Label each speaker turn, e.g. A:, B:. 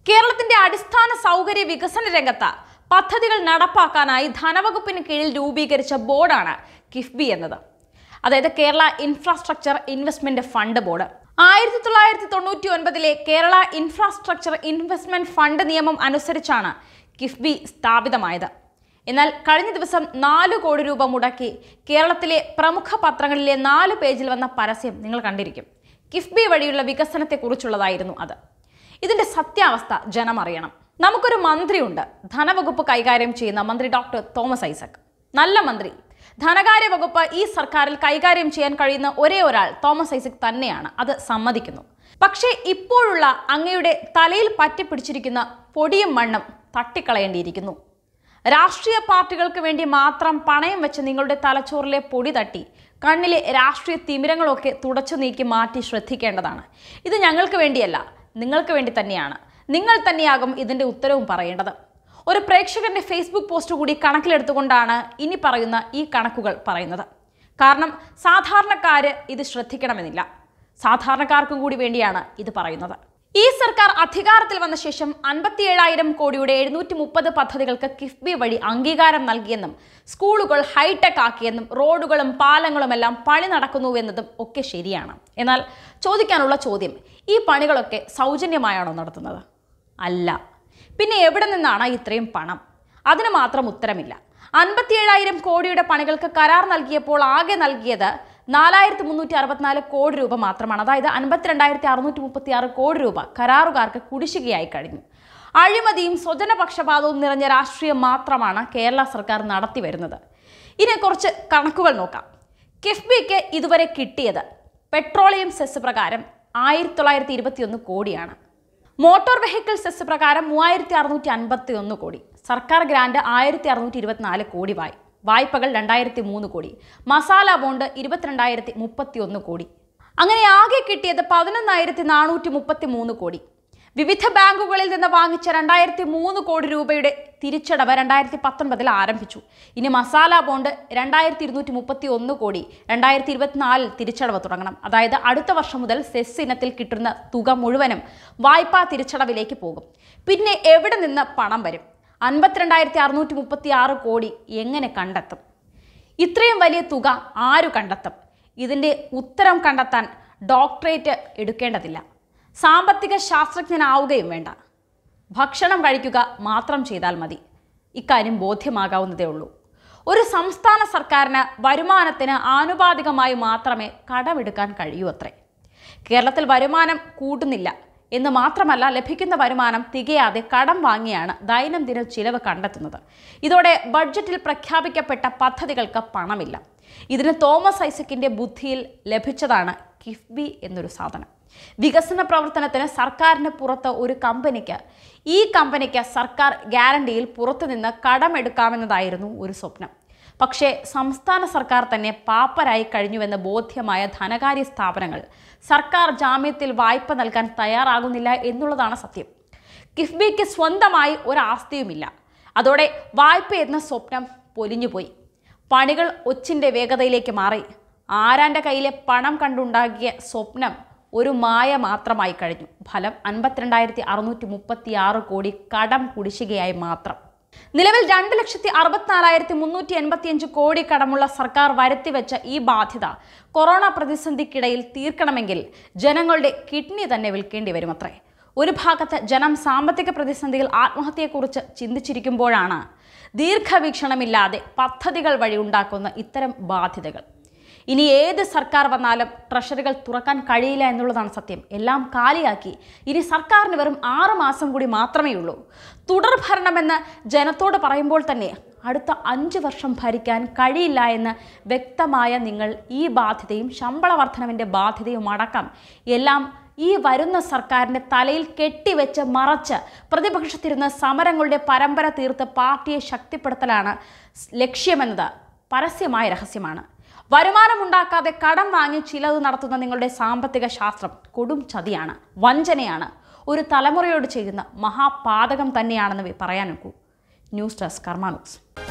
A: കേരളത്തിന്റെ അടിസ്ഥാന സൗകര്യ വികസന രംഗത്ത് പദ്ധതികൾ നടപ്പാക്കാനായി ധനവകുപ്പിന് കീഴിൽ രൂപീകരിച്ച ബോർഡാണ് കിഫ്ബി എന്നത് അതായത് Kerala infrastructure investment fund board ആയിരത്തി തൊള്ളായിരത്തി തൊണ്ണൂറ്റി ഒൻപതിലെ കേരള ഇൻഫ്രാസ്ട്രക്ചർ ഇൻവെസ്റ്റ്മെന്റ് ഫണ്ട് നിയമം അനുസരിച്ചാണ് കിഫ്ബി സ്ഥാപിതമായത് എന്നാൽ കഴിഞ്ഞ ദിവസം നാല് കോടി രൂപ മുടക്കി കേരളത്തിലെ പ്രമുഖ പത്രങ്ങളിലെ നാല് പേജിൽ വന്ന പരസ്യം നിങ്ങൾ കണ്ടിരിക്കും കിഫ്ബി വഴിയുള്ള വികസനത്തെക്കുറിച്ചുള്ളതായിരുന്നു അത് ഇതിന്റെ സത്യാവസ്ഥ ജനം അറിയണം നമുക്കൊരു മന്ത്രിയുണ്ട് ധനവകുപ്പ് കൈകാര്യം ചെയ്യുന്ന മന്ത്രി ഡോക്ടർ തോമസ് ഐസക് നല്ല മന്ത്രി ധനകാര്യ വകുപ്പ് ഈ സർക്കാരിൽ കൈകാര്യം ചെയ്യാൻ കഴിയുന്ന ഒരേ ഒരാൾ തോമസ് ഐസക് തന്നെയാണ് അത് സമ്മതിക്കുന്നു പക്ഷേ ഇപ്പോഴുള്ള അങ്ങയുടെ തലയിൽ പറ്റിപ്പിടിച്ചിരിക്കുന്ന പൊടിയും മണ്ണും തട്ടിക്കളയേണ്ടിയിരിക്കുന്നു രാഷ്ട്രീയ പാർട്ടികൾക്ക് വേണ്ടി മാത്രം പണയം വെച്ച് നിങ്ങളുടെ തലച്ചോറിലെ പൊടി തട്ടി കണ്ണിലെ രാഷ്ട്രീയ തിമിരങ്ങളൊക്കെ തുടച്ചു നീക്കി മാറ്റി ശ്രദ്ധിക്കേണ്ടതാണ് ഇത് ഞങ്ങൾക്ക് വേണ്ടിയല്ല നിങ്ങൾക്ക് വേണ്ടി തന്നെയാണ് നിങ്ങൾ തന്നെയാകും ഇതിന്റെ ഉത്തരവും പറയേണ്ടത് ഒരു പ്രേക്ഷകന്റെ ഫേസ്ബുക്ക് പോസ്റ്റ് കൂടി കണക്കിലെടുത്തുകൊണ്ടാണ് ഇനി പറയുന്ന ഈ കണക്കുകൾ പറയുന്നത് കാരണം സാധാരണക്കാര് ഇത് ശ്രദ്ധിക്കണമെന്നില്ല സാധാരണക്കാർക്കും കൂടി വേണ്ടിയാണ് ഇത് പറയുന്നത് ഈ സർക്കാർ അധികാരത്തിൽ വന്ന ശേഷം അൻപത്തിയേഴായിരം കോടിയുടെ എഴുന്നൂറ്റി മുപ്പത് പദ്ധതികൾക്ക് കിഫ്ബി വഴി അംഗീകാരം നൽകിയെന്നും സ്കൂളുകൾ ഹൈടെക് ആക്കിയെന്നും റോഡുകളും പാലങ്ങളും എല്ലാം പണി നടക്കുന്നുവെന്നതും ഒക്കെ ശരിയാണ് എന്നാൽ ചോദിക്കാനുള്ള ചോദ്യം ഈ പണികളൊക്കെ സൗജന്യമായാണോ നടത്തുന്നത് അല്ല പിന്നെ എവിടെ നിന്നാണ് ഇത്രയും പണം അതിന് മാത്രം ഉത്തരമില്ല അൻപത്തിയേഴായിരം കോടിയുടെ പണികൾക്ക് കരാർ നൽകിയപ്പോൾ ആകെ നൽകിയത് നാലായിരത്തി മുന്നൂറ്റി അറുപത്തിനാല് കോടി രൂപ മാത്രമാണ് അതായത് അൻപത്തിരണ്ടായിരത്തി അറുന്നൂറ്റി മുപ്പത്തി ആറ് കോടി രൂപ കരാറുകാർക്ക് കുടിശ്ശികയായി കഴിഞ്ഞു അഴിമതിയും സ്വജനപക്ഷപാതവും നിറഞ്ഞ രാഷ്ട്രീയം മാത്രമാണ് കേരള സർക്കാർ നടത്തി വരുന്നത് ഇനി കുറച്ച് കണക്കുകൾ നോക്കാം കിഫ്ബിക്ക് ഇതുവരെ കിട്ടിയത് പെട്രോളിയം സെസ് പ്രകാരം ആയിരത്തി തൊള്ളായിരത്തി ഇരുപത്തിയൊന്ന് കോടിയാണ് മോട്ടോർ വെഹിക്കിൾ സെസ് പ്രകാരം മൂവായിരത്തി അറുന്നൂറ്റി അൻപത്തി ഒന്ന് കോടി സർക്കാർ ഗ്രാന്റ് ആയിരത്തി അറുന്നൂറ്റി ഇരുപത്തിനാല് കോടി വായ് വായ്പകൾ രണ്ടായിരത്തി മൂന്ന് കോടി മസാല ബോണ്ട് ഇരുപത്തിരണ്ടായിരത്തി മുപ്പത്തി ഒന്ന് കോടി അങ്ങനെ ആകെ കിട്ടിയത് പതിനൊന്നായിരത്തി നാനൂറ്റി മുപ്പത്തി മൂന്ന് കോടി വിവിധ ബാങ്കുകളിൽ നിന്ന് വാങ്ങിച്ച രണ്ടായിരത്തി മൂന്ന് കോടി രൂപയുടെ തിരിച്ചടവ് രണ്ടായിരത്തി പത്തൊൻപതിൽ ആരംഭിച്ചു ഇനി മസാല ബോണ്ട് രണ്ടായിരത്തി ഇരുന്നൂറ്റി മുപ്പത്തി ഒന്ന് കോടി രണ്ടായിരത്തി ഇരുപത്തിനാലിൽ തിരിച്ചടവ് തുടങ്ങണം അതായത് അടുത്ത വർഷം മുതൽ സെസ് ഇനത്തിൽ കിട്ടുന്ന തുക മുഴുവനും വായ്പാ തിരിച്ചടവിലേക്ക് പോകും പിന്നെ എവിടെ നിന്ന് പണം വരും അൻപത്തിരണ്ടായിരത്തി അറുന്നൂറ്റി മുപ്പത്തി ആറ് കോടി എങ്ങനെ കണ്ടെത്തും ഇത്രയും വലിയ തുക ആരു കണ്ടെത്തും ഇതിൻ്റെ ഉത്തരം കണ്ടെത്താൻ ഡോക്ടറേറ്റ് എടുക്കേണ്ടതില്ല സാമ്പത്തിക ശാസ്ത്രജ്ഞനാവുകയും വേണ്ട ഭക്ഷണം കഴിക്കുക മാത്രം ചെയ്താൽ മതി ഇക്കാര്യം ബോധ്യമാകാവുന്നതേ ഉള്ളൂ ഒരു സംസ്ഥാന സർക്കാരിന് വരുമാനത്തിന് ആനുപാതികമായി മാത്രമേ കടമെടുക്കാൻ കഴിയൂ അത്രേ കേരളത്തിൽ വരുമാനം കൂട്ടുന്നില്ല എന്ന് മാത്രമല്ല ലഭിക്കുന്ന വരുമാനം തികയാതെ കടം വാങ്ങിയാണ് ദൈനംദിന ചിലവ് കണ്ടെത്തുന്നത് ഇതോടെ ബഡ്ജറ്റിൽ പ്രഖ്യാപിക്കപ്പെട്ട പദ്ധതികൾക്ക് പണമില്ല ഇതിന് തോമസ് ഐസക്കിന്റെ ബുദ്ധിയിൽ ലഭിച്ചതാണ് കിഫ്ബി എന്നൊരു സാധനം വികസന പ്രവർത്തനത്തിന് സർക്കാരിന് പുറത്ത് ഒരു കമ്പനിക്ക് ഈ കമ്പനിക്ക് സർക്കാർ ഗ്യാരണ്ടിയിൽ പുറത്തുനിന്ന് കടമെടുക്കാമെന്നതായിരുന്നു ഒരു സ്വപ്നം പക്ഷേ സംസ്ഥാന സർക്കാർ തന്നെ പാപ്പരായി കഴിഞ്ഞുവെന്ന് ബോധ്യമായ ധനകാര്യ സ്ഥാപനങ്ങൾ സർക്കാർ ജാമ്യത്തിൽ വായ്പ നൽകാൻ തയ്യാറാകുന്നില്ല എന്നുള്ളതാണ് സത്യം കിഫ്ബിക്ക് സ്വന്തമായി ഒരാസ്തിയുമില്ല അതോടെ വായ്പ എന്ന സ്വപ്നം പൊലിഞ്ഞുപോയി പണികൾ ഒച്ചിൻ്റെ വേഗതയിലേക്ക് മാറി ആരാൻ്റെ കയ്യിലെ പണം കണ്ടുണ്ടാക്കിയ സ്വപ്നം ഒരു മായ മാത്രമായി കഴിഞ്ഞു ഫലം അൻപത്തിരണ്ടായിരത്തി അറുന്നൂറ്റി മുപ്പത്തി ആറ് കോടി കടം കുടിശ്ശികയായി മാത്രം നിലവിൽ രണ്ട് ലക്ഷത്തി അറുപത്തിനാലായിരത്തി മുന്നൂറ്റി എൺപത്തിയഞ്ച് കോടി കടമുള്ള സർക്കാർ വരുത്തിവെച്ച ഈ ബാധ്യത കൊറോണ പ്രതിസന്ധിക്കിടയിൽ തീർക്കണമെങ്കിൽ ജനങ്ങളുടെ കിഡ്നി തന്നെ വിൽക്കേണ്ടി വരുമത്രേ ഒരു ഭാഗത്ത് ജനം സാമ്പത്തിക പ്രതിസന്ധിയിൽ ആത്മഹത്യയെക്കുറിച്ച് ചിന്തിച്ചിരിക്കുമ്പോഴാണ് ദീർഘവീക്ഷണമില്ലാതെ പദ്ധതികൾ വഴി ഉണ്ടാക്കുന്ന ഇത്തരം ബാധ്യതകൾ ഇനി ഏത് സർക്കാർ വന്നാലും ട്രഷറികൾ തുറക്കാൻ കഴിയില്ല എന്നുള്ളതാണ് സത്യം എല്ലാം കാലിയാക്കി ഇനി സർക്കാരിന് വെറും ആറ് മാസം കൂടി മാത്രമേ ഉള്ളൂ തുടർ ഭരണമെന്ന് ജനത്തോട് പറയുമ്പോൾ തന്നെ അടുത്ത അഞ്ച് വർഷം ഭരിക്കാൻ കഴിയില്ല എന്ന് വ്യക്തമായ നിങ്ങൾ ഈ ബാധ്യതയും ശമ്പള വർധനവിൻ്റെ ബാധ്യതയും അടക്കം എല്ലാം ഈ വരുന്ന സർക്കാരിൻ്റെ തലയിൽ കെട്ടിവെച്ച് മറച്ച് പ്രതിപക്ഷത്തിരുന്ന് സമരങ്ങളുടെ പരമ്പര തീർത്ത് പാർട്ടിയെ ശക്തിപ്പെടുത്തലാണ് ലക്ഷ്യമെന്നത് പരസ്യമായ രഹസ്യമാണ് വരുമാനമുണ്ടാക്കാതെ കടം വാങ്ങി ചിലവ് നടത്തുന്ന നിങ്ങളുടെ സാമ്പത്തിക ശാസ്ത്രം കൊടും ചതിയാണ് വഞ്ചനയാണ് ഒരു തലമുറയോട് ചെയ്യുന്ന മഹാപാതകം തന്നെയാണെന്ന് പറയാനൊക്കൂ ന്യൂസ് ഡെസ്ക് കർമാനൂസ്